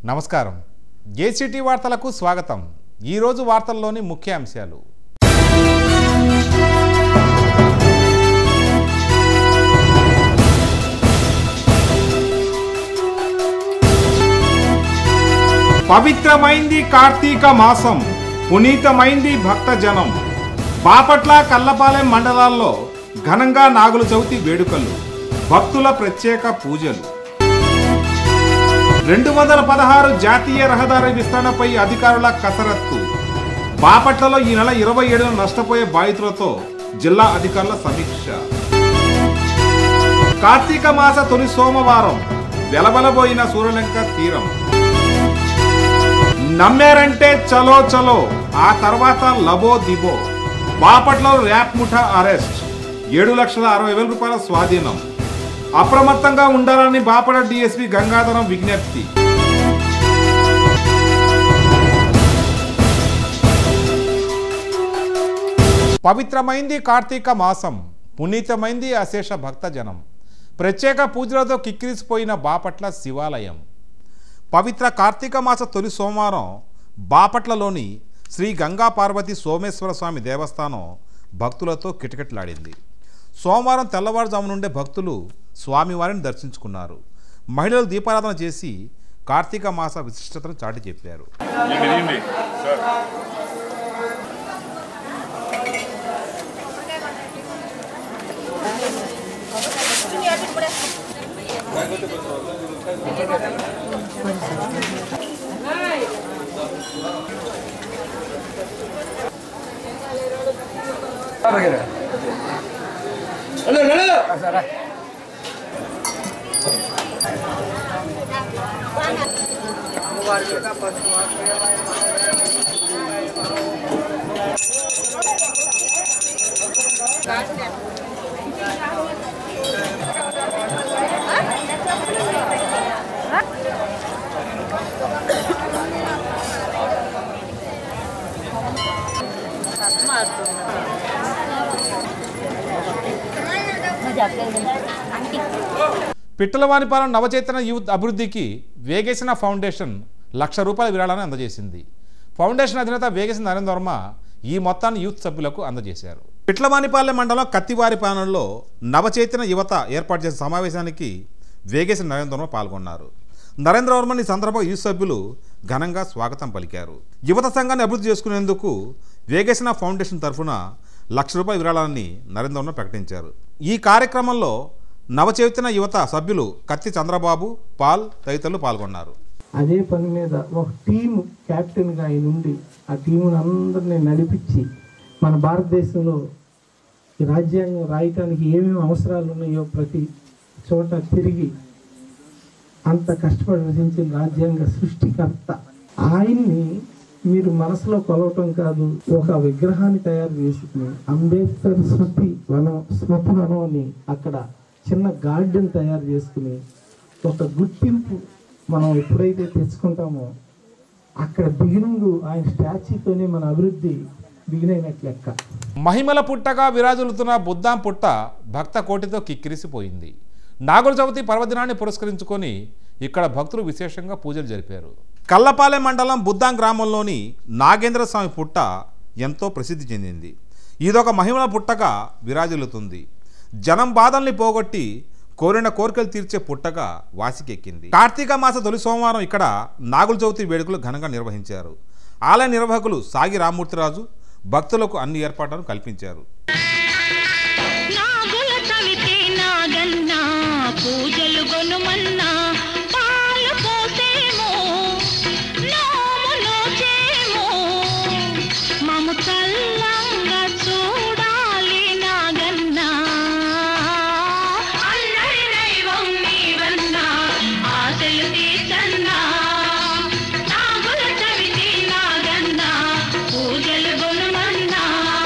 నమస్కారం ఏసీటీ వార్తలకు స్వాగతం ఈరోజు వార్తల్లోని ముఖ్య అంశాలు పవిత్రమైంది కార్తీక మాసం పునీతమైంది భక్త జనం బాపట్ల కల్లపాలెం మండలాల్లో ఘనంగా నాగుల చవితి వేడుకలు భక్తుల ప్రత్యేక పూజలు రెండు వందల పదహారు జాతీయ రహదారి విస్తరణపై అధికారుల కసరత్తు బాపట్లలో ఈ నెల ఇరవై ఏడున నష్టపోయే బాధితులతో జిల్లా అధికారుల సమీక్ష కార్తీక మాస తొలి సోమవారం వెలవెలబోయిన సూర్యలంక తీరం నమ్మారంటే చలో చలో ఆ తర్వాత లబో దిబో బాపట్లో ర్యాప్ ముఠా అరెస్ట్ ఏడు లక్షల అరవై వేల రూపాయల స్వాధీనం అప్రమత్తంగా ఉండాలని బాపట డిఎస్పి గంగాధరం విజ్ఞప్తి పవిత్రమైంది కార్తీక మాసం పునీతమైంది అశేష భక్తజనం ప్రత్యేక పూజలతో కిక్కిరిసిపోయిన బాపట్ల శివాలయం పవిత్ర కార్తీక మాస తొలి సోమవారం బాపట్లలోని శ్రీ గంగా పార్వతి సోమేశ్వర స్వామి దేవస్థానం భక్తులతో కిటకిటలాడింది సోమవారం తెల్లవారుజాము నుండే భక్తులు స్వామివారిని దర్శించుకున్నారు మహిళలు దీపారాధన చేసి కార్తీక మాస విశిష్టతను చాటి చెప్పారు పిట్టలవానిపాలెం నవచేతన యూత్ అభివృద్ధికి వేగేసిన ఫౌండేషన్ లక్ష రూపాయల విరాళాన్ని అందజేసింది ఫౌండేషన్ అధినేత వేగేసిన నరేంద్ర వర్మ ఈ మొత్తాన్ని యూత్ సభ్యులకు అందజేశారు పిట్లవానిపాలెం మండలం కత్తివారిపాలెంలో నవచేతన యువత ఏర్పాటు చేసిన సమావేశానికి వేగేసిన నరేంద్ర వర్మ పాల్గొన్నారు నరేంద్ర వర్మని ఈ సందర్భంగా యూత్ సభ్యులు ఘనంగా స్వాగతం పలికారు యువత సంఘాన్ని అభివృద్ధి చేసుకునేందుకు వేగేసిన ఫౌండేషన్ తరఫున లక్ష రూపాయల విరాళాన్ని నరేంద్ర వర్మ ప్రకటించారు ఈ కార్యక్రమంలో నవచేతన యువత సభ్యులు కత్తి చంద్రబాబు పాల్ తదితరులు పాల్గొన్నారు అదే పని మీద ఒక టీం కెప్టెన్గా ఆయన ఉండి ఆ టీముని అందరినీ నడిపించి మన భారతదేశంలో ఈ రాజ్యాంగం రాయటానికి ఏమేమి అవసరాలు ఉన్నాయో ప్రతి చోట తిరిగి అంత కష్టపడి రచించిన రాజ్యాంగ సృష్టికర్త ఆయన్ని మీరు మనసులో కొలవటం కాదు ఒక విగ్రహాన్ని తయారు చేసుకుని అంబేద్కర్ స్మృతి వనం స్మృతి వనం అని అక్కడ చిన్న గార్డెన్ తయారు చేసుకుని ఒక గుర్తింపు మనం ఎప్పుడైతే తెచ్చుకుంటామో అక్కడ బిగినింగ్ ఆయన స్టాచ్యూతోనే మన అభివృద్ధి బిగిన్ అయినట్లు లెక్క మహిమల పుట్టగా విరాజులుతున్న బుద్ధాం పుట్ట భక్త కోటితో కిక్కిరిసిపోయింది నాగుల చవితి పర్వదినాన్ని పురస్కరించుకొని ఇక్కడ భక్తులు విశేషంగా పూజలు జరిపారు కల్లపాలెం మండలం బుద్దాం గ్రామంలోని నాగేంద్ర స్వామి పుట్ట ఎంతో ప్రసిద్ధి చెందింది ఇదొక మహిమల పుట్టగా విరాజిల్లుతుంది జనం బాధల్ని పోగొట్టి కోరిన కోరికలు తీర్చే పుట్టగా వాసికెక్కింది కార్తీక మాస తొలి సోమవారం ఇక్కడ నాగుల చవితి వేడుకలు ఘనంగా నిర్వహించారు ఆలయ నిర్వాహకులు సాగి రామ్మూర్తిరాజు భక్తులకు అన్ని ఏర్పాట్లను కల్పించారు నాగుల చవితి నాగన్న పూజలు గొనుమన్నా పాలు పోసేమో నోము నోచేమో మము చల్లంగా చూడాలి నాగన్న అందరి దైవం నీవన్నా ఆశలు తీసన్నా నాగుల చవితి నాగన్న పూజలు గొనుమన్నా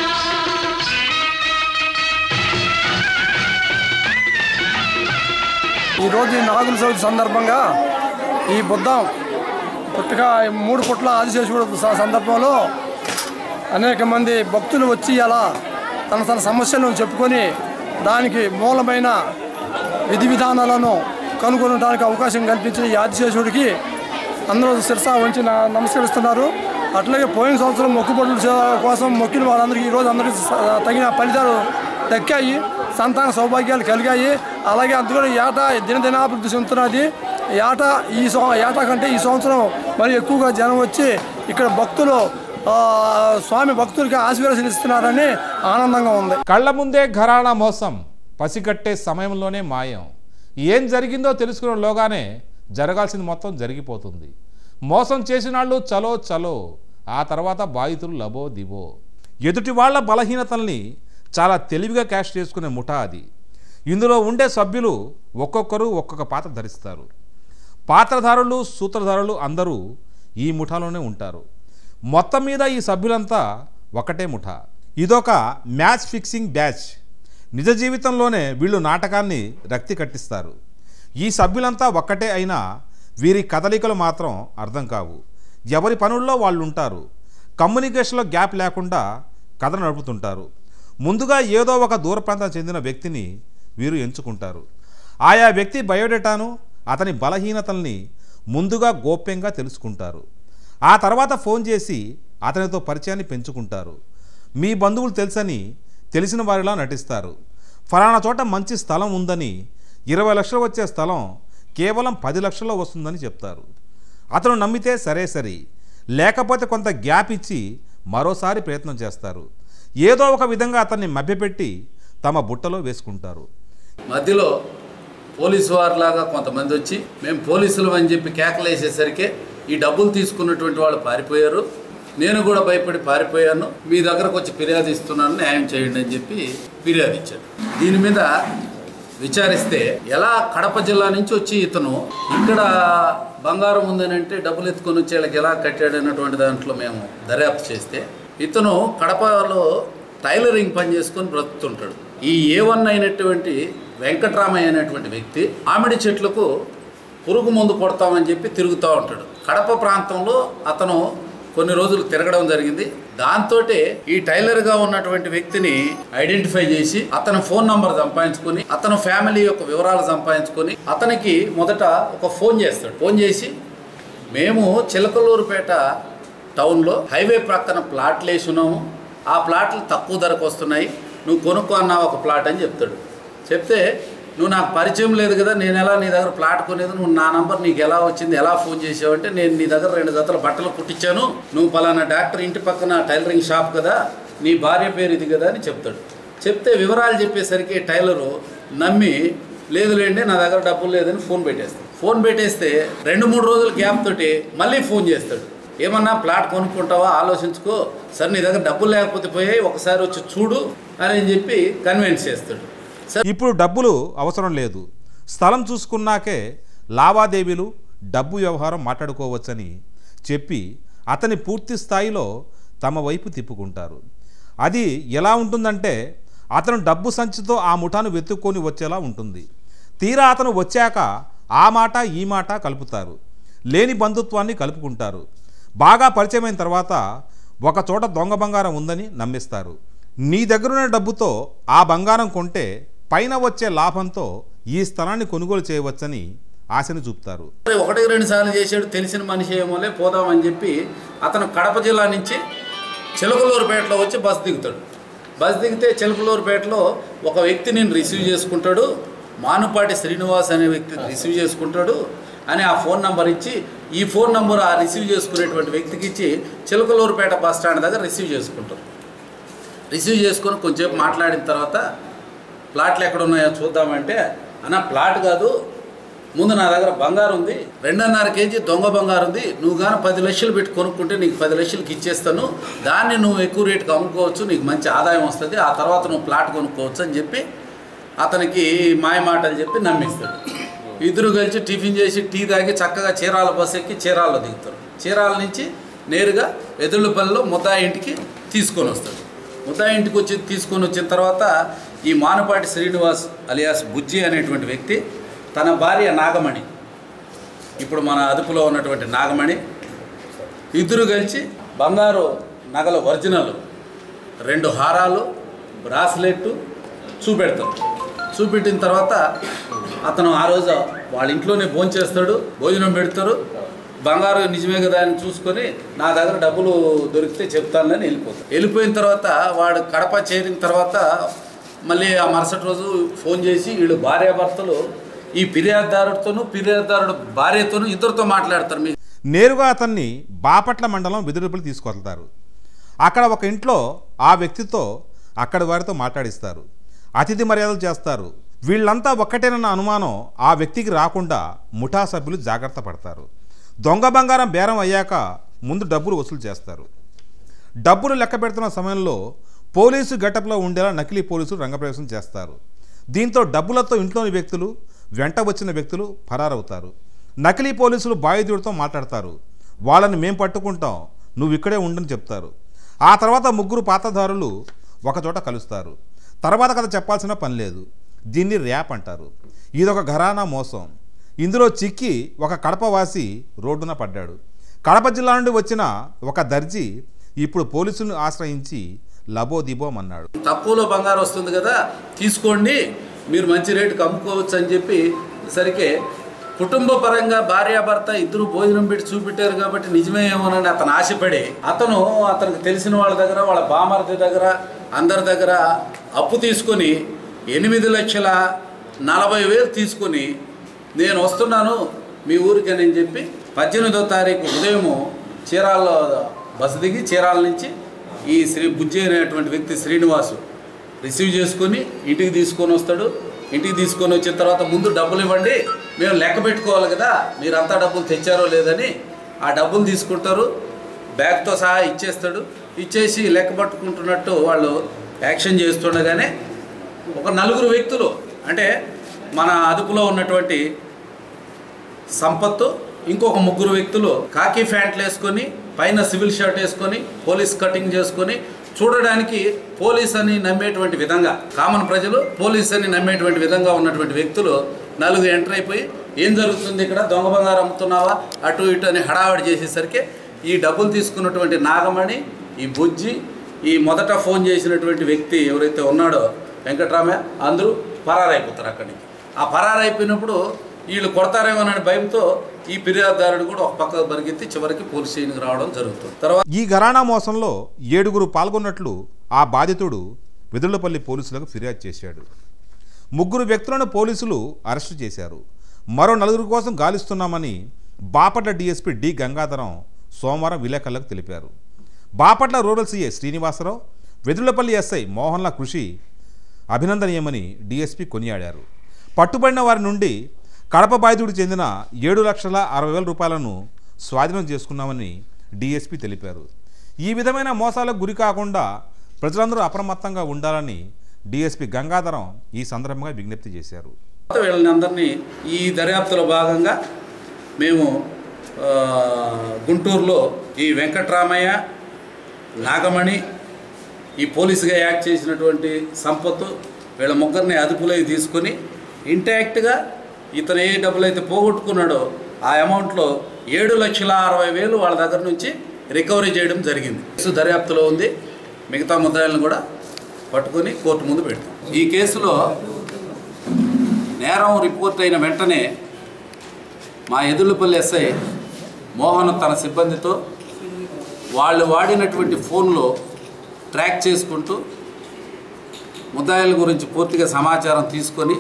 ఈరోజు ఈ నాగుల చవితి సందర్భంగా ఈ బుద్ధం పుట్టగా ఈ మూడు పుట్ల ఆదిశేషుడు స- సందర్భంలో అనేక మంది భక్తులు వచ్చి అలా తన తన సమస్యలను చెప్పుకొని దానికి మూలమైన విధి విధానాలను కనుగొనడానికి అవకాశం కల్పించిన ఈ ఆదిశేషుడికి అందరూ శిరస వంచి నా- నమస్కరిస్తున్నారు అట్లాగే పోయిన సంవత్సరం మొక్కుబడుల చే- కోసం మొక్కిన వాళ్ళందరికీ ఈరోజు అందరికీ స- తగిన ఫలితాలు దక్కాయి సంతాన సౌభాగ్యాలు కలిగాయి అలాగే అందులో ఏటా దినదినాభివృద్ధి చెందుతున్నది ఏటా ఈ సం ఏటా కంటే ఈ సంవత్సరం మరి ఎక్కువగా జనం వచ్చి ఇక్కడ భక్తులు ఆ, స్వామి భక్తులకి ఆశీర్వాదాలు ఇస్తున్నారని ఆనందంగా ఉంది కళ్ళ ముందే ఘరానా మోసం పసిగట్టే సమయంలోనే మాయం ఏం జరిగిందో తెలుసుకునేలోగానే జరగాల్సింది మొత్తం జరిగిపోతుంది మోసం చేసిన వాళ్ళు చలో చలో ఆ తర్వాత బాధితులు లబో దిబో ఎదుటి వాళ్ళ బలహీనతల్ని చాలా తెలివిగా క్యాష్ చేసుకునే ముఠా అది ఇందులో ఉండే సభ్యులు ఒక్కొక్కరు ఒక్కొక్క పాత్ర ధరిస్తారు పాత్రధారులు సూత్రధారులు అందరూ ఈ ముఠాలోనే ఉంటారు మొత్తం మీద ఈ సభ్యులంతా ఒకటే ముఠా ఇదొక మ్యాచ్ ఫిక్సింగ్ బ్యాచ్ నిజ జీవితంలోనే వీళ్ళు నాటకాన్ని రక్తి కట్టిస్తారు ఈ సభ్యులంతా ఒక్కటే అయినా వీరి కదలికలు మాత్రం అర్థం కావు ఎవరి పనుల్లో వాళ్ళు ఉంటారు కమ్యూనికేషన్లో గ్యాప్ లేకుండా కథ నడుపుతుంటారు ముందుగా ఏదో ఒక దూర ప్రాంతం చెందిన వ్యక్తిని వీరు ఎంచుకుంటారు ఆయా వ్యక్తి బయోడేటాను అతని బలహీనతల్ని ముందుగా గోప్యంగా తెలుసుకుంటారు ఆ తర్వాత ఫోన్ చేసి అతనితో పరిచయాన్ని పెంచుకుంటారు మీ బంధువులు తెలుసని తెలిసిన వారిలా నటిస్తారు ఫలానా చోట మంచి స్థలం ఉందని ఇరవై లక్షలు వచ్చే స్థలం కేవలం పది లక్షల్లో వస్తుందని చెప్తారు అతను నమ్మితే సరే సరి లేకపోతే కొంత గ్యాప్ ఇచ్చి మరోసారి ప్రయత్నం చేస్తారు ఏదో ఒక విధంగా అతన్ని మభ్యపెట్టి తమ బుట్టలో వేసుకుంటారు మధ్యలో పోలీసు వారిలాగా కొంతమంది వచ్చి మేము పోలీసులు అని చెప్పి కేకలేసేసరికి ఈ డబ్బులు తీసుకున్నటువంటి వాళ్ళు పారిపోయారు నేను కూడా భయపడి పారిపోయాను మీ దగ్గరకు వచ్చి ఫిర్యాదు ఇస్తున్నాను న్యాయం చేయండి అని చెప్పి ఫిర్యాదు ఇచ్చాడు దీని మీద విచారిస్తే ఎలా కడప జిల్లా నుంచి వచ్చి ఇతను ఇక్కడ బంగారం ఉందని అంటే డబ్బులు ఎత్తుకొని వచ్చి వీళ్ళకి ఎలా కట్టాడు అన్నటువంటి దాంట్లో మేము దర్యాప్తు చేస్తే ఇతను కడపలో టైలరింగ్ పని చేసుకొని బ్రతుకుతుంటాడు ఈ ఏ వన్ అయినటువంటి వెంకట్రామయ్య అనేటువంటి వ్యక్తి మామిడి చెట్లకు పురుగు మందు కొడతామని చెప్పి తిరుగుతూ ఉంటాడు కడప ప్రాంతంలో అతను కొన్ని రోజులు తిరగడం జరిగింది దాంతో ఈ టైలర్గా ఉన్నటువంటి వ్యక్తిని ఐడెంటిఫై చేసి అతని ఫోన్ నంబర్ సంపాదించుకొని అతని ఫ్యామిలీ యొక్క వివరాలు సంపాదించుకొని అతనికి మొదట ఒక ఫోన్ చేస్తాడు ఫోన్ చేసి మేము చిలకలూరుపేట టౌన్లో హైవే ప్రక్కన ప్లాట్లు వేసి ఉన్నాము ఆ ప్లాట్లు తక్కువ ధరకు వస్తున్నాయి నువ్వు కొనుక్కో అన్నావు ఒక ప్లాట్ అని చెప్తాడు చెప్తే నువ్వు నాకు పరిచయం లేదు కదా నేను ఎలా నీ దగ్గర ప్లాట్ కొనేది నువ్వు నా నంబర్ నీకు ఎలా వచ్చింది ఎలా ఫోన్ చేసావు అంటే నేను నీ దగ్గర రెండు జతల బట్టలు కుట్టించాను నువ్వు పలానా డాక్టర్ ఇంటి పక్కన టైలరింగ్ షాప్ కదా నీ భార్య పేరు ఇది కదా అని చెప్తాడు చెప్తే వివరాలు చెప్పేసరికి టైలరు నమ్మి లేదులేండి నా దగ్గర డబ్బులు లేదని ఫోన్ పెట్టేస్తాడు ఫోన్ పెట్టేస్తే రెండు మూడు రోజుల గ్యాప్ తోటి మళ్ళీ ఫోన్ చేస్తాడు ఏమన్నా ప్లాట్ కొనుక్కుంటావా ఆలోచించుకో సరే నీ దగ్గర డబ్బులు లేకపోతే పోయాయి ఒకసారి వచ్చి చూడు అని చెప్పి కన్విన్స్ చేస్తాడు సరే ఇప్పుడు డబ్బులు అవసరం లేదు స్థలం చూసుకున్నాకే లావాదేవీలు డబ్బు వ్యవహారం మాట్లాడుకోవచ్చని చెప్పి అతని పూర్తి స్థాయిలో తమ వైపు తిప్పుకుంటారు అది ఎలా ఉంటుందంటే అతను డబ్బు సంచితో ఆ ముఠాను వెతుక్కొని వచ్చేలా ఉంటుంది తీరా అతను వచ్చాక ఆ మాట ఈ మాట కలుపుతారు లేని బంధుత్వాన్ని కలుపుకుంటారు బాగా పరిచయమైన తర్వాత ఒక చోట దొంగ బంగారం ఉందని నమ్మిస్తారు నీ దగ్గరున్న డబ్బుతో ఆ బంగారం కొంటే పైన వచ్చే లాభంతో ఈ స్థలాన్ని కొనుగోలు చేయవచ్చని ఆశను చూపుతారు సరే ఒకటి రెండు సార్లు చేసాడు తెలిసిన మనిషి ఏమోలే పోదామని చెప్పి అతను కడప జిల్లా నుంచి చిలకలూరుపేటలో వచ్చి బస్ దిగుతాడు బస్ దిగితే చిలకలూరుపేటలో ఒక వ్యక్తి నేను రిసీవ్ చేసుకుంటాడు మానుపాటి శ్రీనివాస్ అనే వ్యక్తి రిసీవ్ చేసుకుంటాడు అని ఆ ఫోన్ నంబర్ ఇచ్చి ఈ ఫోన్ నంబర్ ఆ రిసీవ్ చేసుకునేటువంటి వ్యక్తికి ఇచ్చి చిలకలూరుపేట బస్ స్టాండ్ దగ్గర రిసీవ్ చేసుకుంటారు రిసీవ్ చేసుకొని కొంచెంసేపు మాట్లాడిన తర్వాత ప్లాట్లు ఎక్కడ ఉన్నాయో చూద్దామంటే అన్న ప్లాట్ కాదు ముందు నా దగ్గర బంగారం ఉంది రెండున్నర కేజీ దొంగ బంగారం ఉంది నువ్వు కానీ పది లక్షలు పెట్టి కొనుక్కుంటే నీకు పది లక్షలకి ఇచ్చేస్తాను దాన్ని నువ్వు ఎక్కువ రేటుకి అమ్ముకోవచ్చు నీకు మంచి ఆదాయం వస్తుంది ఆ తర్వాత నువ్వు ప్లాట్ కొనుక్కోవచ్చు అని చెప్పి అతనికి మాయ మాటలు చెప్పి నమ్మిస్తాడు ఇద్దరు కలిసి టిఫిన్ చేసి టీ తాగి చక్కగా చీరాల బస్ ఎక్కి చీరాల్లో దిగుతారు చీరాల నుంచి నేరుగా ఎదుళ్ళపల్లిలో ముద్దా ఇంటికి తీసుకొని వస్తాడు ముద్దా ఇంటికి వచ్చి తీసుకొని వచ్చిన తర్వాత ఈ మానుపాటి శ్రీనివాస్ అలియాస్ బుజ్జి అనేటువంటి వ్యక్తి తన భార్య నాగమణి ఇప్పుడు మన అదుపులో ఉన్నటువంటి నాగమణి ఇద్దరు కలిసి బంగారు నగల ఒరిజినల్ రెండు హారాలు బ్రాస్లెట్ చూపెడతారు చూపెట్టిన తర్వాత అతను ఆ రోజు వాళ్ళ ఇంట్లోనే భోజనం చేస్తాడు భోజనం పెడతారు బంగారు నిజమే కదా అని చూసుకొని నా దగ్గర డబ్బులు దొరికితే చెప్తానని వెళ్ళిపోతాను వెళ్ళిపోయిన తర్వాత వాడు కడప చేరిన తర్వాత మళ్ళీ ఆ మరుసటి రోజు ఫోన్ చేసి వీళ్ళు భార్యాభర్తలు ఈ ఫిర్యాదుదారుడితోనూ ఫిర్యాదుదారుడు భార్యతోనూ ఇద్దరితో మాట్లాడతారు మీ నేరుగా అతన్ని బాపట్ల మండలం వెదురుపల్లి తీసుకెళ్తారు అక్కడ ఒక ఇంట్లో ఆ వ్యక్తితో అక్కడి వారితో మాట్లాడిస్తారు అతిథి మర్యాదలు చేస్తారు వీళ్ళంతా ఒక్కటేనన్న అనుమానం ఆ వ్యక్తికి రాకుండా ముఠా సభ్యులు జాగ్రత్త పడతారు దొంగ బంగారం బేరం అయ్యాక ముందు డబ్బులు వసూలు చేస్తారు డబ్బులు లెక్క పెడుతున్న సమయంలో పోలీసు గెటప్లో ఉండేలా నకిలీ పోలీసులు రంగప్రవేశం చేస్తారు దీంతో డబ్బులతో ఇంట్లోని వ్యక్తులు వెంట వచ్చిన వ్యక్తులు ఫరారవుతారు నకిలీ పోలీసులు బాధితుడితో మాట్లాడతారు వాళ్ళని మేం పట్టుకుంటాం నువ్వు ఇక్కడే ఉండని చెప్తారు ఆ తర్వాత ముగ్గురు పాతదారులు ఒకచోట కలుస్తారు తర్వాత కథ చెప్పాల్సిన పని లేదు దీన్ని ర్యాప్ అంటారు ఇదొక ఘరానా మోసం ఇందులో చిక్కి ఒక కడపవాసి రోడ్డున పడ్డాడు కడప జిల్లా నుండి వచ్చిన ఒక దర్జీ ఇప్పుడు పోలీసులను ఆశ్రయించి లబోదిబోమన్నాడు తక్కువలో బంగారం వస్తుంది కదా తీసుకోండి మీరు మంచి రేటుకి అమ్ముకోవచ్చు అని చెప్పి సరికే కుటుంబ పరంగా భార్యాభర్త ఇద్దరు భోజనం పెట్టి చూపెట్టారు కాబట్టి నిజమే ఏమోనని అతను ఆశపడి అతను అతనికి తెలిసిన వాళ్ళ దగ్గర వాళ్ళ బామర్ది దగ్గర అందరి దగ్గర అప్పు తీసుకొని ఎనిమిది లక్షల నలభై వేలు తీసుకొని నేను వస్తున్నాను మీ ఊరికని చెప్పి పద్దెనిమిదో తారీఖు ఉదయము చీరాల్లో బస్సు దిగి చీరాల నుంచి ఈ శ్రీ బుజ్జి అనేటువంటి వ్యక్తి శ్రీనివాసు రిసీవ్ చేసుకొని ఇంటికి తీసుకొని వస్తాడు ఇంటికి తీసుకొని వచ్చిన తర్వాత ముందు డబ్బులు ఇవ్వండి మేము లెక్క పెట్టుకోవాలి కదా మీరంతా డబ్బులు తెచ్చారో లేదని ఆ డబ్బులు తీసుకుంటారు బ్యాగ్తో సహా ఇచ్చేస్తాడు ఇచ్చేసి లెక్క పట్టుకుంటున్నట్టు వాళ్ళు యాక్షన్ చేస్తుండగానే ఒక నలుగురు వ్యక్తులు అంటే మన అదుపులో ఉన్నటువంటి సంపత్తు ఇంకొక ముగ్గురు వ్యక్తులు కాకి ప్యాంట్లు వేసుకొని పైన సివిల్ షర్ట్ వేసుకొని పోలీస్ కటింగ్ చేసుకొని చూడడానికి పోలీస్ అని నమ్మేటువంటి విధంగా కామన్ ప్రజలు పోలీస్ అని నమ్మేటువంటి విధంగా ఉన్నటువంటి వ్యక్తులు నలుగురు ఎంటర్ అయిపోయి ఏం జరుగుతుంది ఇక్కడ దొంగ బంగారం అమ్ముతున్నావా అటు ఇటు అని హడావడి చేసేసరికి ఈ డబ్బులు తీసుకున్నటువంటి నాగమణి ఈ బుజ్జి ఈ మొదట ఫోన్ చేసినటువంటి వ్యక్తి ఎవరైతే ఉన్నాడో వెంకట్రామయ్య అందరూ పరారైపోతారు అక్కడి నుంచి ఆ పరారైపోయినప్పుడు వీళ్ళు కొడతారేమోనని భయంతో ఈ ఫిర్యాదుదారుడు కూడా ఒక పక్కకు పరిగెత్తి చివరికి పోలీస్ స్టేషన్కి రావడం జరుగుతుంది తర్వాత ఈ ఘరానా మోసంలో ఏడుగురు పాల్గొన్నట్లు ఆ బాధితుడు వెదుళ్లపల్లి పోలీసులకు ఫిర్యాదు చేశాడు ముగ్గురు వ్యక్తులను పోలీసులు అరెస్టు చేశారు మరో నలుగురు కోసం గాలిస్తున్నామని బాపట్ల డీఎస్పీ డి గంగాధరం సోమవారం విలేకరులకు తెలిపారు Bapatla rural CA Srinivasarao Vedullapalli SI మోహన్ల కృషి అభినందనీయమని డీఎస్పీ కొనియాడారు పట్టుబడిన వారి నుండి కడప బాధితుడికి చెందిన ఏడు లక్షల అరవై వేల రూపాయలను స్వాధీనం చేసుకున్నామని డీఎస్పీ తెలిపారు ఈ విధమైన మోసాలకు గురి కాకుండా ప్రజలందరూ అప్రమత్తంగా ఉండాలని డీఎస్పీ గంగాధరం ఈ సందర్భంగా విజ్ఞప్తి చేశారు వీళ్ళని అందరినీ ఈ దర్యాప్తులో భాగంగా మేము ఆ, గుంటూరులో ఈ వెంకట్రామయ్య నాగమణి ఈ పోలీసుగా యాక్ట్ చేసినటువంటి సంపత్తు వీళ్ళ ముగ్గురిని అదుపులోకి తీసుకొని ఇంటాక్ట్గా ఇతను ఏ డబ్బులు అయితే పోగొట్టుకున్నాడో ఆ అమౌంట్లో ఏడు లక్షల అరవై వేలు వాళ్ళ దగ్గర నుంచి రికవరీ చేయడం జరిగింది కేసు దర్యాప్తులో ఉంది మిగతా ముద్దాయిలను కూడా పట్టుకొని కోర్టు ముందు పెడతాం ఈ కేసులో నేరం రిపోర్ట్ అయిన వెంటనే మా ఎదుర్లపల్లి ఎస్ఐ మోహన్ తన సిబ్బందితో వాళ్ళు వాడినటువంటి ఫోన్లో ట్రాక్ చేసుకుంటూ ముద్దాయిల గురించి పూర్తిగా సమాచారం తీసుకొని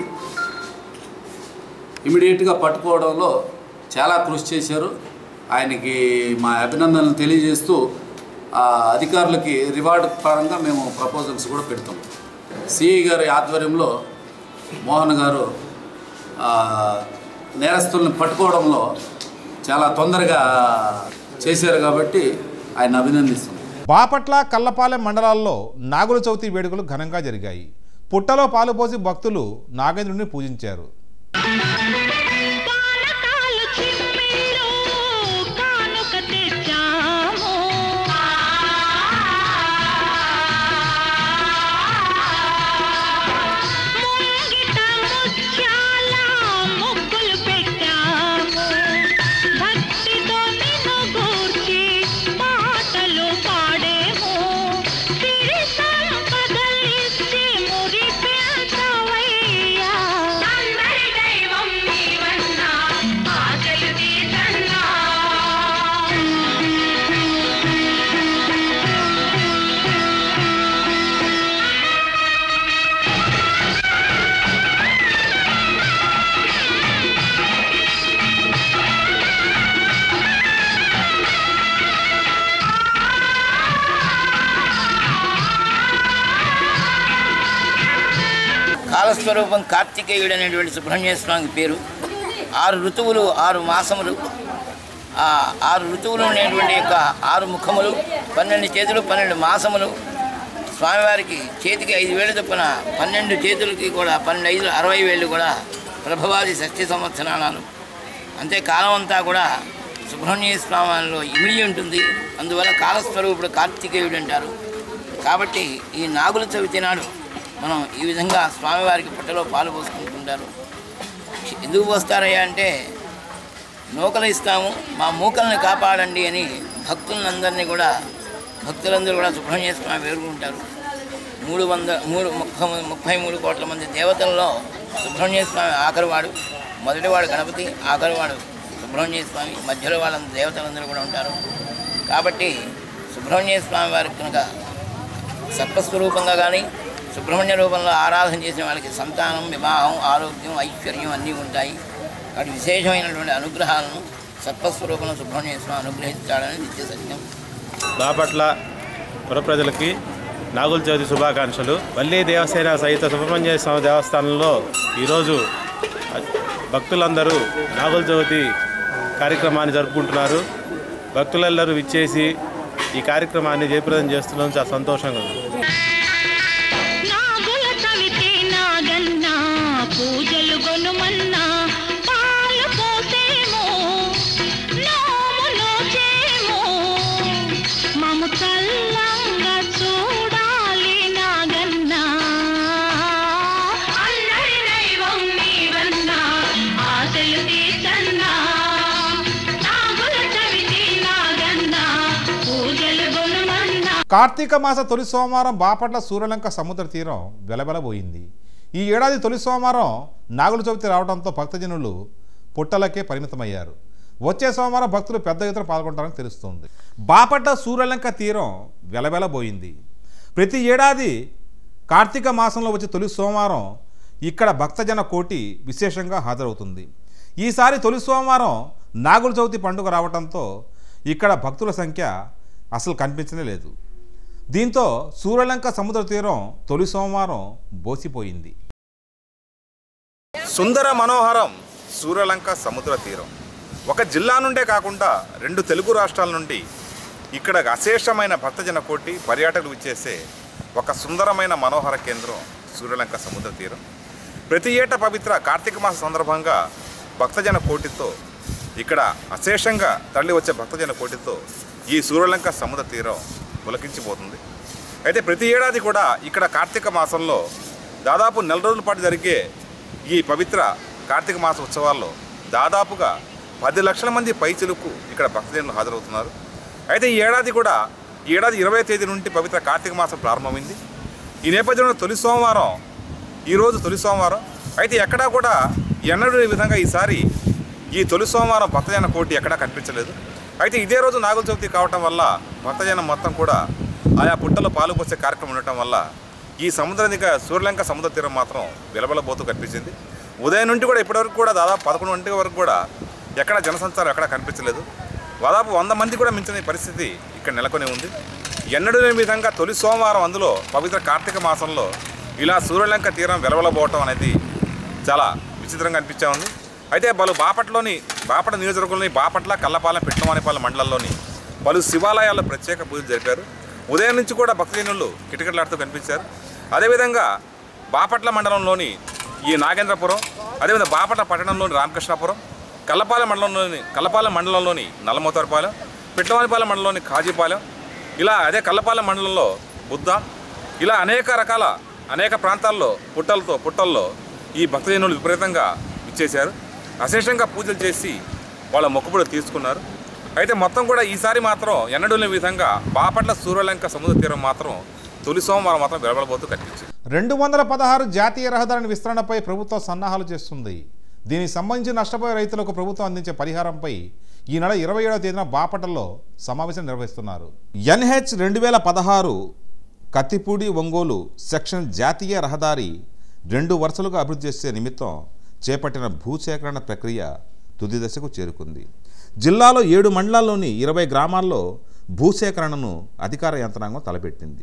ఇమీడియట్గా పట్టుకోవడంలో చాలా కృషి చేశారు ఆయనకి మా అభినందనలు తెలియజేస్తూ ఆ అధికారులకి రివార్డు పరంగా మేము ప్రపోజల్స్ కూడా పెడతాం సిఐ గారి ఆధ్వర్యంలో మోహన్ గారు ఆ, నేరస్తుల్ని పట్టుకోవడంలో చాలా తొందరగా చేశారు కాబట్టి ఆయన అభినందిస్తున్నాం బాపట్ల కల్లపాలెం మండలాల్లో నాగుల చవితి వేడుకలు ఘనంగా జరిగాయి పుట్టలో పాలు పోసి భక్తులు నాగేంద్రుడిని పూజించారు పానకాలు చిమ్మిలో కానుక తెచ్చాము ముంగిట ముత్యాల ముగ్గులు పెట్టాము భక్తితో నిన్ను గూర్చి పాటలు పాడేము సిరి సంపదలిచ్చి మురిపెంతవయ్యా అందరి దైవం నీవయ్యా కాలస్వరూపం కార్తికేయుడు అనేటువంటి సుబ్రహ్మణ్య స్వామికి పేరు ఆరు ఋతువులు ఆరు మాసములు ఆ ఆరు ఋతువులు ఉండేటువంటి యొక్క ఆరు ముఖములు పన్నెండు చేతులు పన్నెండు మాసములు స్వామివారికి చేతికి ఐదు వేలు చొప్పున పన్నెండు చేతులకి కూడా పన్నెండు ఐదు అరవై వేలు కూడా ప్రభవాది షష్ఠి సంవత్సరాలు అంతే కాలం అంతా కూడా సుబ్రహ్మణ్య స్వామిలో ఇమిడి ఉంటుంది అందువల్ల కాలస్వరూపుడు కార్తికేయుడు అంటారు కాబట్టి ఈ నాగుల చవితి నాడు మనం ఈ విధంగా స్వామివారికి పుట్టలో పాలు పోసుకుంటుంటారు ఎందుకు పోస్తారయ్యా అంటే నూకలు ఇస్తాము మా మూకల్ని కాపాడండి అని భక్తులందరినీ కూడా భక్తులందరూ కూడా సుబ్రహ్మణ్య స్వామి వేరుకుంటారు మూడు వంద మూడు ముప్పై ముప్పై మూడు కోట్ల మంది దేవతల్లో సుబ్రహ్మణ్య స్వామి ఆఖరివాడు మొదటివాడు గణపతి ఆఖరివాడు సుబ్రహ్మణ్య స్వామి మధ్యలో వాళ్ళ దేవతలందరూ కూడా ఉంటారు కాబట్టి సుబ్రహ్మణ్య స్వామి వారికి కనుక సర్పస్వరూపంగా కానీ సుబ్రహ్మణ్య రూపంలో ఆరాధన చేసిన వాళ్ళకి సంతానం వివాహం ఆరోగ్యం ఐశ్వర్యం అన్నీ ఉంటాయి వాటి విశేషమైనటువంటి అనుగ్రహాలను సర్పస్వరూపంలో సుబ్రహ్మణ్య స్వామి అనుగ్రహించాడని నిత్య సత్యం బాపట్ల పుర ప్రజలకి నాగుల చవితి శుభాకాంక్షలు వల్లి దేవసేన సహిత సుబ్రహ్మణ్య స్వామి దేవస్థానంలో ఈరోజు భక్తులందరూ నాగుల చవితి కార్యక్రమాన్ని జరుపుకుంటున్నారు భక్తులందరూ విచ్చేసి ఈ కార్యక్రమాన్ని జయప్రదం చేస్తున్నాం చాలా సంతోషంగా ఉంది నాగుల చవితి నాగన్న పూజలు గొనుమన్నా పాలు పోసేమో నోము నోచేమో మము చల్లంగా చూడాలి నాగన్న అందరి దైవం నీవన్నా ఆశలు తీసన్నా నాగుల చవితి నాగన్న పూజలు గొనుమన్నా కార్తీక మాస తొలి సోమవారం బాపట్ల సూర్యలంక సముద్ర తీరం వెలవెలబోయింది ఈ ఏడాది తొలి సోమవారం నాగుల చవితి రావడంతో భక్తజనులు పుట్టలకే పరిమితమయ్యారు వచ్చే సోమవారం భక్తులు పెద్ద ఎత్తున పాల్గొంటారని తెలుస్తోంది బాపట్ల సూర్యలంక తీరం వెలవెలబోయింది ప్రతి ఏడాది కార్తీక మాసంలో వచ్చే తొలి సోమవారం ఇక్కడ భక్తజన కోటి విశేషంగా హాజరవుతుంది ఈసారి తొలి సోమవారం నాగుల చవితి పండుగ రావడంతో ఇక్కడ భక్తుల సంఖ్య అసలు కనిపించనే లేదు దీంతో సూర్యలంక సముద్ర తీరం తొలి సోమవారం బోసిపోయింది సుందర మనోహరం సూర్యలంక సముద్ర తీరం ఒక జిల్లా నుండే కాకుండా రెండు తెలుగు రాష్ట్రాల నుండి ఇక్కడ అశేషమైన భక్తజన కోటి పర్యాటకులు ఇచ్చేసే ఒక సుందరమైన మనోహర కేంద్రం సూర్యలంక సముద్ర తీరం ప్రతి ఏటా పవిత్ర కార్తీక మాస సందర్భంగా భక్తజన కోటితో ఇక్కడ అశేషంగా తరలి వచ్చే భక్తజన కోటితో ఈ సూర్యలంక సముద్ర తీరం పులకించిపోతుంది అయితే ప్రతి ఏడాది కూడా ఇక్కడ కార్తీక మాసంలో దాదాపు నెల రోజుల పాటు జరిగే ఈ పవిత్ర కార్తీక మాస ఉత్సవాల్లో దాదాపుగా పది లక్షల మంది పైచిలుకు ఇక్కడ భక్తజనులు హాజరవుతున్నారు అయితే ఈ ఏడాది కూడా ఈ ఏడాది ఇరవై తేదీ నుండి పవిత్ర కార్తీక మాసం ప్రారంభమైంది ఈ నేపథ్యంలో తొలి సోమవారం ఈరోజు తొలి సోమవారం అయితే ఎక్కడా కూడా ఎన్నడూ ఈ విధంగా ఈసారి ఈ తొలి సోమవారం భక్తజన కోటి ఎక్కడా కనిపించలేదు అయితే ఇదే రోజు నాగుల చవితి కావటం వల్ల భక్తజనం మొత్తం కూడా ఆయా పుట్టలో పాలు పోసే కార్యక్రమం ఉండటం వల్ల ఈ సముద్రానిక సూర్యలంక సముద్ర తీరం మాత్రం విలబలబోతూ కనిపించింది ఉదయం నుండి కూడా ఇప్పటివరకు కూడా దాదాపు పదకొండు గంటల వరకు కూడా ఎక్కడ జనసంచారం ఎక్కడ కనిపించలేదు దాదాపు వంద మంది కూడా మించిన పరిస్థితి ఇక్కడ నెలకొని ఉంది ఎన్నడూ లేని విధంగా తొలి సోమవారం అందులో పవిత్ర కార్తీక మాసంలో ఇలా సూర్యలంక తీరం వెలవలబోవటం అనేది చాలా విచిత్రంగా అనిపించా ఉంది అయితే పలు బాపట్లోని బాపట నియోజకవర్గంలోని బాపట్ల కల్లపాలెం పిట్టమానిపాలెం మండలంలోని పలు శివాలయాల్లో ప్రత్యేక పూజలు జరిపారు ఉదయం నుంచి కూడా భక్తజనులు కిటకిటలాడుతూ కనిపించారు అదేవిధంగా బాపట్ల మండలంలోని ఈ నాగేంద్రపురం అదేవిధంగా బాపట్ల పట్టణంలోని రామకృష్ణాపురం కల్లపాలెం మండలంలోని కల్లపాలెం మండలంలోని నల్లమోతారుపాలెం పిట్టవానిపాలెం మండలంలోని కాజీపాలెం ఇలా అదే కల్లపాలెం మండలంలో బుద్ధ ఇలా అనేక రకాల అనేక ప్రాంతాల్లో పుట్టలతో పుట్టల్లో ఈ భక్తజనులు విపరీతంగా ఇచ్చేశారు అశేషంగా పూజలు చేసి వాళ్ళ మొక్కుబడి తీసుకున్నారు అయితే మొత్తం కూడా ఈసారి మాత్రం ఎన్నడూ లేని విధంగా బాపట్ల సూర్యలంక సముద్ర తీరం మాత్రం తొలి సోమవారం మాత్రం వెలబడబోతూ కనిపించింది రెండు వందల పదహారు జాతీయ రహదారి విస్తరణపై ప్రభుత్వం సన్నాహాలు చేస్తుంది దీనికి సంబంధించి నష్టపోయే రైతులకు ప్రభుత్వం అందించే పరిహారంపై ఈ నెల ఇరవై ఏడవ తేదీన బాపట్లలో సమావేశం నిర్వహిస్తున్నారు ఎన్హెచ్ రెండు వేల పదహారు కత్తిపూడి ఒంగోలు సెక్షన్ జాతీయ రహదారి రెండు వరుసలుగా అభివృద్ధి చేసే నిమిత్తం చేపట్టిన భూసేకరణ ప్రక్రియ తుది దశకు చేరుకుంది జిల్లాలో ఏడు మండలాల్లోని ఇరవై గ్రామాల్లో భూసేకరణను అధికార యంత్రాంగం తలపెట్టింది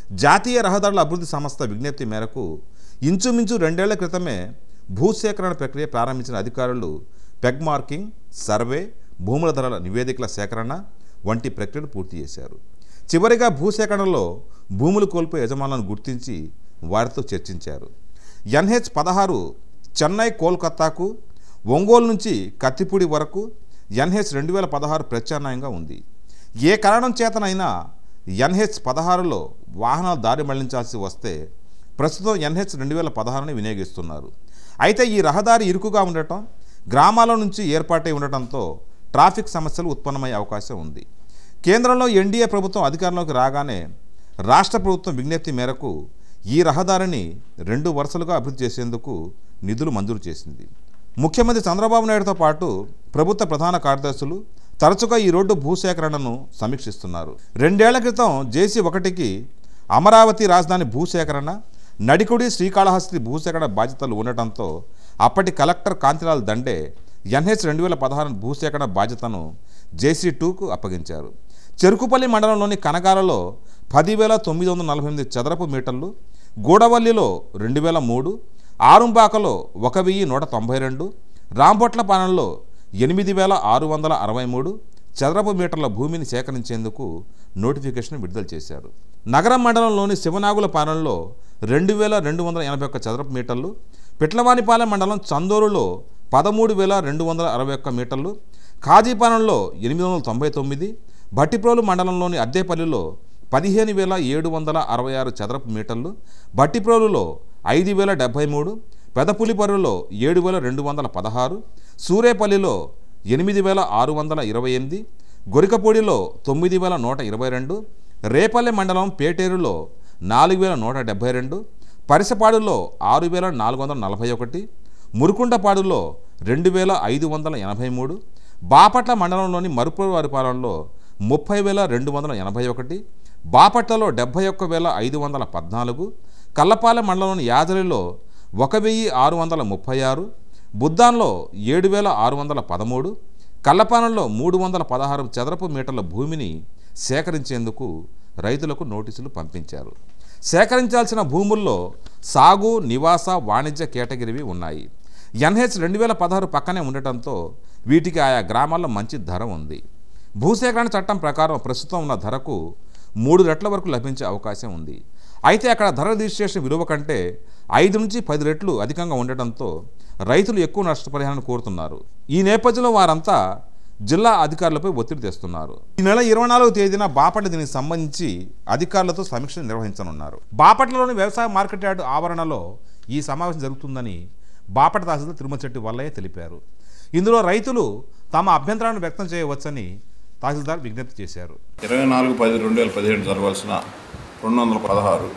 జాతీయ రహదారుల అభివృద్ధి సంస్థ విజ్ఞప్తి మేరకు ఇంచుమించు రెండేళ్ల క్రితమే భూసేకరణ ప్రక్రియ ప్రారంభించిన అధికారులు పెగ్ మార్కింగ్ సర్వే భూముల ధరల నివేదికల సేకరణ వంటి ప్రక్రియను పూర్తి చేశారు చివరిగా భూసేకరణలో భూములు కోల్పోయే యజమానులను గుర్తించి వారితో చర్చించారు ఎన్హెచ్ పదహారు చెన్నై కోల్కతాకు ఒంగోలు నుంచి కత్తిపూడి వరకు ఎన్హెచ్ రెండు వేల పదహారు ప్రత్యామ్నాయంగా ఉంది ఏ కారణం చేతనైనా ఎన్హెచ్ పదహారులో వాహనాలు దారి మళ్లించాల్సి వస్తే ప్రస్తుతం ఎన్హెచ్ రెండు వేల పదహారుని వినియోగిస్తున్నారు అయితే ఈ రహదారి ఇరుకుగా ఉండటం గ్రామాల నుంచి ఏర్పాటై ఉండటంతో ట్రాఫిక్ సమస్యలు ఉత్పన్నమయ్యే అవకాశం ఉంది కేంద్రంలో ఎన్డీఏ ప్రభుత్వం అధికారంలోకి రాగానే రాష్ట్ర ప్రభుత్వం విజ్ఞప్తి మేరకు ఈ రహదారిని రెండు వరుసలుగా అభివృద్ధి చేసేందుకు నిధులు మంజూరు చేసింది ముఖ్యమంత్రి చంద్రబాబు నాయుడుతో పాటు ప్రభుత్వ ప్రధాన కార్యదర్శులు తరచుగా ఈ రోడ్డు భూసేకరణను సమీక్షిస్తున్నారు రెండేళ్ల క్రితం జేసీ ఒకటికి అమరావతి రాజధాని భూసేకరణ నడికుడి శ్రీకాళహస్తి భూసేకరణ బాధ్యతలు ఉండటంతో అప్పటి కలెక్టర్ కాంతిలాల్ దండే ఎన్హెచ్ రెండు వేల పదహారు భూసేకరణ బాధ్యతను జేసీ టూకు అప్పగించారు చెరుకుపల్లి మండలంలోని కనగాలలో పదివేల తొమ్మిది వందల నలభై ఎనిమిది చదరపు మీటర్లు గూడవల్లిలో రెండు వేల మూడు ఆరుంబాకలో ఒక వెయ్యి నూట తొంభై రెండు రాంపొట్లపాలెంలో ఎనిమిది వేల ఆరు వందల అరవై మూడు చదరపు మీటర్ల భూమిని సేకరించేందుకు నోటిఫికేషన్ విడుదల చేశారు నగరం మండలంలోని శివనాగుల పాలెంలో రెండు వేల రెండు వందల ఎనభై ఒక్క చదరపు మీటర్లు పిట్లవానిపాలెం మండలం చందోరులో పదమూడు వేల రెండు వందల అరవై ఒక్క మీటర్లు కాజీపాలెంలో ఎనిమిది వందల తొంభై తొమ్మిది భట్టిప్రోలు మండలంలోని అద్దేపల్లిలో పదిహేను వేల ఏడు వందల అరవై ఆరు చదరపు మీటర్లు భట్టిప్రోలులో ఐదు వేల డెబ్భై మూడు పెదపులిపర్రులో ఏడు వేల రెండు వందల పదహారు సూరేపల్లిలో ఎనిమిది వేల ఆరు వందల ఇరవై ఎనిమిది గొరికపూడిలో తొమ్మిది వేల నూట ఇరవై రెండు రేపల్లె మండలం పేటేరులో నాలుగు వేల నూట డెబ్భై రెండు పరిసపాడులో ఆరు వేల నాలుగు వందల నలభై ఒకటి మురుకుండపాడులో రెండు వేల ఐదు వందల ఎనభై మూడు బాపట్ల మండలంలోని మరుపువారిపాలెంలో ముప్పై వేల రెండు వందల ఎనభై ఒకటి బాపట్లలో డెబ్భై ఒక్క వేల ఐదు వందల పద్నాలుగు కల్లపాలెం మండలంలోని యాదలిలో ఒక వెయ్యి ఆరు వందల ముప్పై ఆరు బుద్దాన్లో ఏడు వేల ఆరు వందల పదమూడు కల్లపాలెంలో మూడు వందల పదహారు చదరపు మీటర్ల భూమిని సేకరించేందుకు రైతులకు నోటీసులు పంపించారు సేకరించాల్సిన భూముల్లో సాగు నివాస వాణిజ్య కేటగిరీవి ఉన్నాయి ఎన్హెచ్ రెండు వేల పదహారు పక్కనే ఉండటంతో వీటికి ఆయా గ్రామాల్లో మంచి ధర ఉంది భూసేకరణ చట్టం ప్రకారం ప్రస్తుతం ఉన్న ధరకు మూడు రెట్ల వరకు లభించే అవకాశం ఉంది అయితే అక్కడ ధర రిజిస్ట్రేషన్ విలువ కంటే ఐదు నుంచి పది రెట్లు అధికంగా ఉండటంతో రైతులు ఎక్కువ నష్టపరిహారం కోరుతున్నారు ఈ నేపథ్యంలో వారంతా జిల్లా అధికారులపై ఒత్తిడి తెస్తున్నారు ఈ నెల ఇరవై నాలుగో తేదీన బాపట్ల దీనికి సంబంధించి అధికారులతో సమీక్ష నిర్వహించనున్నారు బాపట్లలోని వ్యవసాయ మార్కెట్ యార్డు ఆవరణలో ఈ సమావేశం జరుగుతుందని బాపట్ల తహసీల్దార్ తిరుమల చెట్టి వల్లయ్య తెలిపారు ఇందులో రైతులు తమ అభ్యంతరాలను వ్యక్తం చేయవచ్చని తహసీల్దార్ విజ్ఞప్తి చేశారు ఇరవై నాలుగు పది రెండు వేల పదిహేడు జరగాల్సిన రెండు వందల పదహారు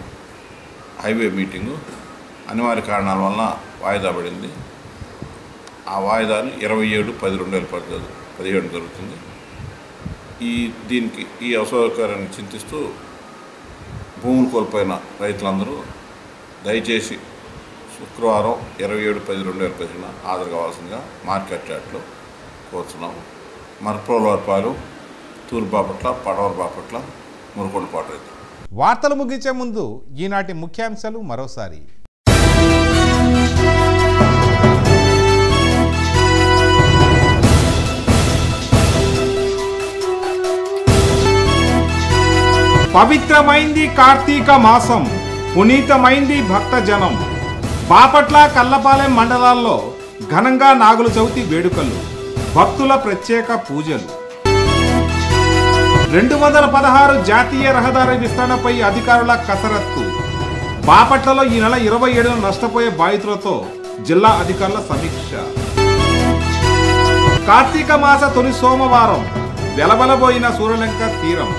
హైవే మీటింగు అనివార్య కారణాల వలన వాయిదా పడింది ఆ వాయిదాని ఇరవై ఏడు పది రెండు వేల పది పదిహేడు జరుగుతుంది ఈ దీనికి ఈ అసౌకర్యాన్ని చింతిస్తూ భూములు కోల్పోయిన రైతులందరూ దయచేసి శుక్రవారం ఇరవై ఏడు పది రెండు వేల పదిహేను హాజరు కావాల్సిందిగా మార్కెట్ యార్డ్లో కోరుతున్నాము మరప్రోలపాలు తూర్పు బాపట్ల పడవర బాపట్ల మురుకొండపాటు రైతు వార్తలు ముగించే ముందు ఈనాటి ముఖ్యాంశాలు మరోసారి పవిత్రమైంది కార్తీక మాసం పునీతమైంది భక్త జనం బాపట్ల కల్లపాలెం మండలాల్లో ఘనంగా నాగుల చవితి వేడుకలు భక్తుల ప్రత్యేక పూజలు రెండు వందల పదహారు జాతీయ రహదారి విస్తరణపై అధికారుల కసరత్తు బాపట్లలో ఈ నెల ఇరవై ఏడున నష్టపోయే బాధితులతో జిల్లా అధికారుల సమీక్ష కార్తీక మాస తొలి సోమవారం వెలబలబోయిన సూర్యలంక తీరం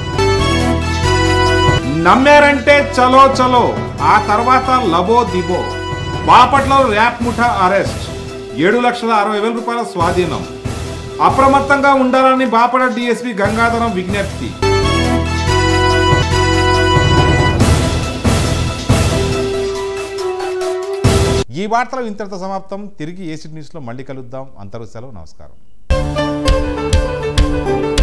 నమ్మారంటే చలో చలో ఆ తర్వాత లబో దిబో బాపట్లలో ర్యాప్ ముఠా అరెస్ట్ ఏడు లక్షల అరవై వేల రూపాయల స్వాధీనం అప్రమత్తంగా ఉండాలని బాపట డిఎస్పి గంగాధరం విజ్ఞప్తి ఈ వార్తలు ఇంతటితో సమాప్తం తిరిగి ఏసీ న్యూస్లో మళ్ళీ కలుద్దాం అంతరు సెలవు నమస్కారం